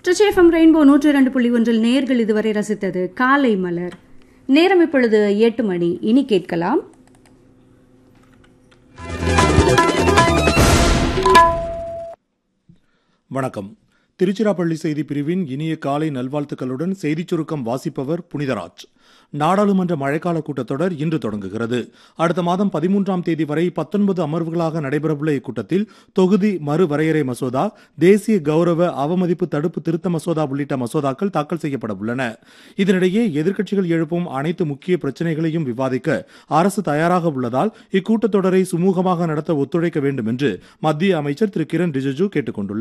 ட்ரிச்சேஃபம் rainbow நூற்றி இரண்டு புள்ளி ஒன்றில் நேர்கள் இதுவரை ரசித்தது காலை மலர் நேரம் இப்பொழுது எட்டு மணி இனி கேட்கலாம் வணக்கம் திருச்சிராப்பள்ளி செய்தி பிரிவின் இனிய காலை நல்வாழ்த்துக்களுடன் செய்திச் சுருக்கம் வாசிப்பவர் புனிதராஜ் நாடாளுமன்ற மழைக்கால கூட்டத்தொடர் இன்று தொடங்குகிறது அடுத்த மாதம் பதிமூன்றாம் தேதி வரை பத்தொன்பது அமர்வுகளாக நடைபெறவுள்ள இக்கூட்டத்தில் தொகுதி மறுவரையறை மசோதா தேசிய கௌரவ அவமதிப்பு தடுப்பு திருத்த மசோதா உள்ளிட்ட மசோதாக்கள் தாக்கல் செய்யப்பட உள்ளன இதனிடையே எதிர்க்கட்சிகள் எழுப்பும் அனைத்து முக்கிய பிரச்சனைகளையும் விவாதிக்க அரசு தயாராக உள்ளதால் இக்கூட்டத்தொடரை சுமூகமாக நடத்த ஒத்துழைக்க வேண்டும் என்று மத்திய அமைச்சர் திரு கிரண் ரிஜிஜு கேட்டுக் கொண்டுள்ளார்